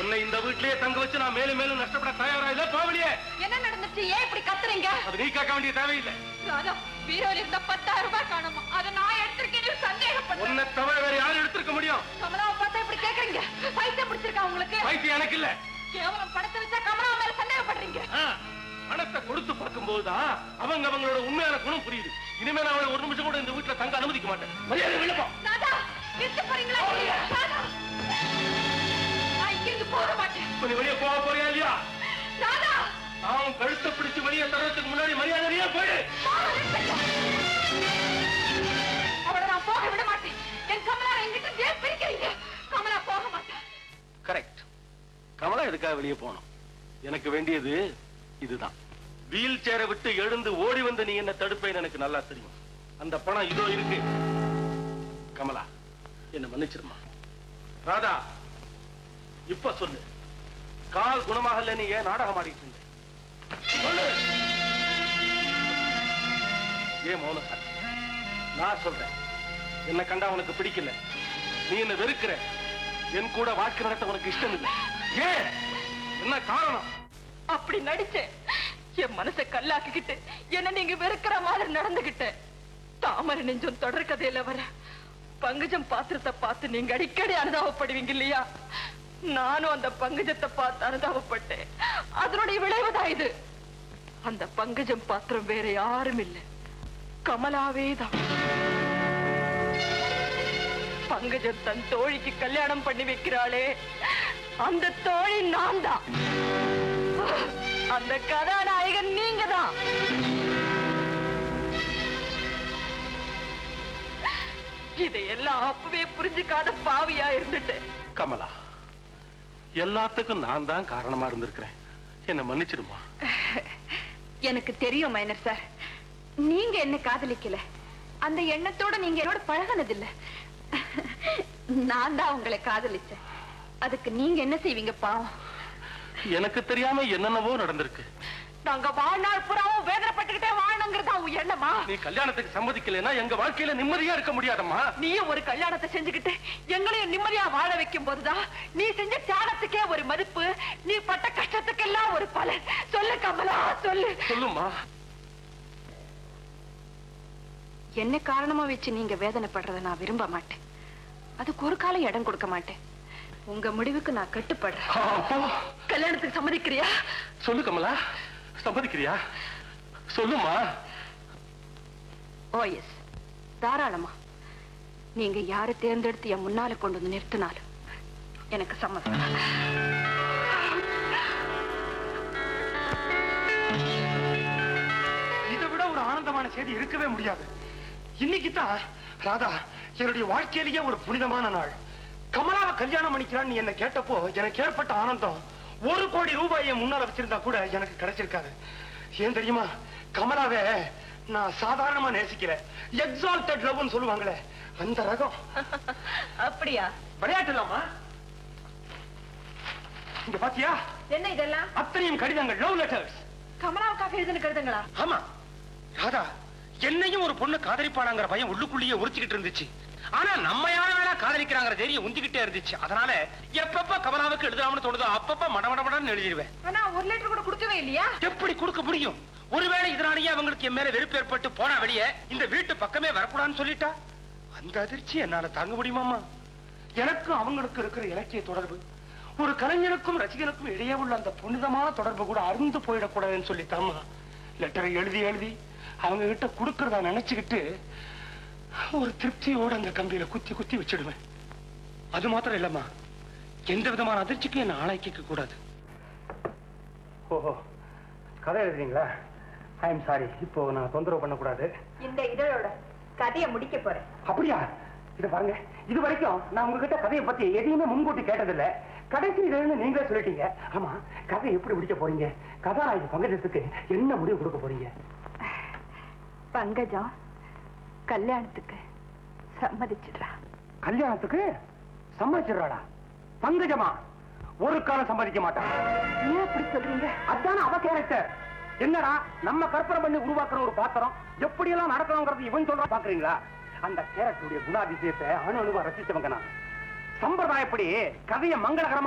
உன்னை இந்த வீட்லயே தங்க வச்சு நான் மேலும் மேலும் நஷ்டப்பட தயாரா இல்ல போவலியே என்ன நடந்துச்சு ஏன் இப்படி கத்துறீங்க அது நீ கேட்க வேண்டிய தேவையில்லை ராதா பீரோல இருந்த பத்தாயிரம் ரூபாய் காணுமா அதை நான் எடுத்திருக்கேன்னு சந்தேகப்பட்டேன் உன்னை தவிர வேற யாரும் எடுத்திருக்க முடியும் கமலாவை பார்த்தா இப்படி கேக்குறீங்க பைத்தியம் பிடிச்சிருக்கா உங்களுக்கு பைத்தியம் எனக்கு இல்ல கேவலம் படத்தை வச்சா கமலா மேல சந்தேகப்படுறீங்க ஆ, பணத்தை கொடுத்து பார்க்கும்போதுதான் அவங்க அவங்களோட உண்மையான குணம் புரியுது இனிமே நான் அவளை ஒரு நிமிஷம் கூட இந்த வீட்டுல தங்க அனுமதிக்க மாட்டேன் மரியாதை விழுப்போம் ராதா நிறுத்த போறீங்களா இல்லையா? ராதா நான் இங்கிருந்து போக மாட்டேன் இப்ப நீ வெளியே போக போறியா இல்லையா ராதா நான் கழுத்தை பிடிச்சு வெளியே தர்றதுக்கு முன்னாடி மரியாதையா போயிடு போக நிறுத்துங்க. அவளை நான் போக விட மாட்டேன் என் கமலா என்கிட்ட ஏன் பிரிக்கிறீங்க கமலா போக மாட்டேன் கரெக்ட் கமலா எதுக்காக வெளியே போகணும் எனக்கு வேண்டியது இதுதான் வீல் சேரை விட்டு எழுந்து ஓடி வந்து நீ என்ன தடுப்பேன்னு எனக்கு நல்லா தெரியும் அந்த பணம் இதோ இருக்கு கமலா என்ன மன்னிச்சிருமா ராதா இப்ப சொல்லு கால் குணமாகல நீ ஏன் நாடகம் ஆடிட்டு இருந்த சொல்லு ஏன் மௌனம் சாட்சி நான் சொல்றேன் என்ன கண்டா உனக்கு பிடிக்கல நீ என்ன வெறுக்கிற என் கூட வாழ்க்கை நடத்த உனக்கு இஷ்டம் இல்லை ஏன் என்ன காரணம் அப்படி நடிச்சேன் என் மனசை கல்லாக்கிக்கிட்டு என்ன நீங்க வெறுக்கிற மாதிரி நடந்துகிட்ட தாமரை நெஞ்சம் தொடர் கதையில வர பங்குஜம் பாத்திரத்தை பார்த்து நீங்க அடிக்கடி அனுதாபப்படுவீங்க இல்லையா நானும் அந்த பங்குஜத்தை பார்த்து அனுதாபப்பட்டேன் அதனுடைய விளைவுதான் இது அந்த பங்குஜம் பாத்திரம் வேற யாரும் இல்லை கமலாவே தான் பங்கஜம் தன் தோழிக்கு கல்யாணம் பண்ணி வைக்கிறாளே அந்த தோழி நான் தான் அந்த கதாநாயகன் நீங்க தான் இதையெல்லாம் அப்பவே புரிஞ்சுக்காத பாவியா இருந்துட்டேன் கமலா எல்லாத்துக்கும் நான் தான் காரணமா இருந்திருக்கிறேன் என்ன மன்னிச்சிடுமா எனக்கு தெரியும் மைனர் சார் நீங்க என்ன காதலிக்கல அந்த எண்ணத்தோட நீங்க என்னோட பழகினதில்ல நான் தான் உங்களை காதலிச்சேன் அதுக்கு நீங்க என்ன செய்வீங்க பாவம் எனக்கு தெரியாம என்னென்னவோ நடந்திருக்கு நாங்க வாழ்நாள் புறாவும் வேதனைப்பட்டுக்கிட்டே வாழணுங்கிறது உன் எண்ணமா நீ கல்யாணத்துக்கு சம்மதிக்கலைன்னா எங்க வாழ்க்கையில நிம்மதியா இருக்க முடியாதம்மா நீயும் ஒரு கல்யாணத்தை செஞ்சுக்கிட்டு எங்களையும் நிம்மதியா வாழ வைக்கும் போதுதான் நீ செஞ்ச தியாகத்துக்கே ஒரு மதிப்பு நீ பட்ட கஷ்டத்துக்கெல்லாம் ஒரு பலன் சொல்லு கமலா சொல்லு சொல்லுமா என்ன காரணமா வச்சு நீங்க வேதனைப்படுறத நான் விரும்ப மாட்டேன் அதுக்கு ஒரு காலம் இடம் கொடுக்க மாட்டேன் உங்க முடிவுக்கு நான் கட்டுப்படுறேன் அப்போ கல்யாணத்துக்கு சம்மதிக்கிறியா சொல்லு கமலா சம்மதிக்கிறியா சொல்லுமா ஓ எஸ் தாராளமா நீங்க யாரை தேர்ந்தெடுத்து என் முன்னால கொண்டு வந்து நிறுத்தினாலும் எனக்கு சம்மதம் இதை விட ஒரு ஆனந்தமான செய்தி இருக்கவே முடியாது இன்னைக்கு தான் ராதா என்னுடைய வாழ்க்கையிலேயே ஒரு புனிதமான நாள் கமலாவை கல்யாணம் பண்ணிக்கிறான்னு என்ன கேட்டப்போ எனக்கு ஏற்பட்ட ஆனந்தம் ஒரு கோடி ரூபாயை முன்னால வச்சிருந்தா கூட எனக்கு கிடைச்சிருக்காது ஏன் தெரியுமா கமலாவை நான் சாதாரணமா நேசிக்கிறேன் எக்ஸால்டட் லவ்னு சொல்லுவாங்களே அந்த ரகம் அப்படியா விளையாட்டு இல்லாமா இங்க பாத்தியா என்ன இதெல்லாம் அத்தனையும் கடிதங்கள் லவ் லெட்டர்ஸ் கமலாவுக்காக எழுதுன கருதுங்களா ஆமா ராதா என்னையும் ஒரு பொண்ணு காதலிப்பாளாங்கிற பயம் உள்ளுக்குள்ளேயே உரிச்சுக்கிட்டு இருந்துச்சு ஆனா நம்ம யார வேணா காதலிக்கிறாங்கிற தைரியம் உந்திக்கிட்டே இருந்துச்சு அதனால எப்பப்ப கமலாவுக்கு எழுதலாம்னு தோணுதோ அப்பப்ப மடமடமடன்னு எழுதிடுவேன் ஆனா ஒரு லெட்டர் கூட கொடுக்கவே இல்லையா எப்படி கொடுக்க முடியும் ஒருவேளை இதனாலேயே அவங்களுக்கு என் மேல வெறுப்பு ஏற்பட்டு போனா வெளியே இந்த வீட்டு பக்கமே வரக்கூடாதுன்னு சொல்லிட்டா அந்த அதிர்ச்சி என்னால தாங்க முடியுமாமா எனக்கும் அவங்களுக்கு இருக்கிற இலக்கிய தொடர்பு ஒரு கலைஞனுக்கும் ரசிகனுக்கும் இடையே உள்ள அந்த புனிதமான தொடர்பு கூட அருந்து போயிடக்கூடாதுன்னு சொல்லித்தாமா லெட்டரை எழுதி எழுதி அவங்க கிட்ட கொடுக்கறதா நினைச்சுக்கிட்டு ஒரு திருப்தியோட அந்த கம்பியில குத்தி குத்தி வச்சிடுவேன் அது மாத்திரம் இல்லம்மா எந்த விதமான அதிர்ச்சிக்கும் என்ன ஆளாக்கிக்க கூடாது ஓஹோ கதை எழுதுறீங்களா ஐ எம் சாரி இப்போ நான் தொந்தரவு பண்ணக்கூடாது இந்த இதழோட கதையை முடிக்க போறேன் அப்படியா இத பாருங்க இது வரைக்கும் நான் உங்ககிட்ட கதையை பத்தி எதையுமே முன்கூட்டி கேட்டதில்ல கடைசி இதுன்னு நீங்களே சொல்லிட்டீங்க ஆமா கதை எப்படி முடிக்க போறீங்க கதாநாயகி பங்கஜத்துக்கு என்ன முடிவு கொடுக்க போறீங்க பங்கஜம் கல்யாணத்துக்கு சம்மதிச்சிடுறா கல்யாணத்துக்கு சம்மதிச்சிடுறாளா பங்கஜமா ஒரு காலம் சம்மதிக்க மாட்டான் ஏன் அப்படி சொல்றீங்க அதான அவ கேரக்டர் என்னடா நம்ம கற்பனை பண்ணி உருவாக்குற ஒரு பாத்திரம் எப்படியெல்லாம் நடக்கணுங்கிறது இவன் சொல்ற பாக்குறீங்களா அந்த கேரக்டருடைய குணாதிசயத்தை அணு அணுவா ரசிச்சவங்க நான் சம்பிரதாயப்படி கதையை மங்களகரமா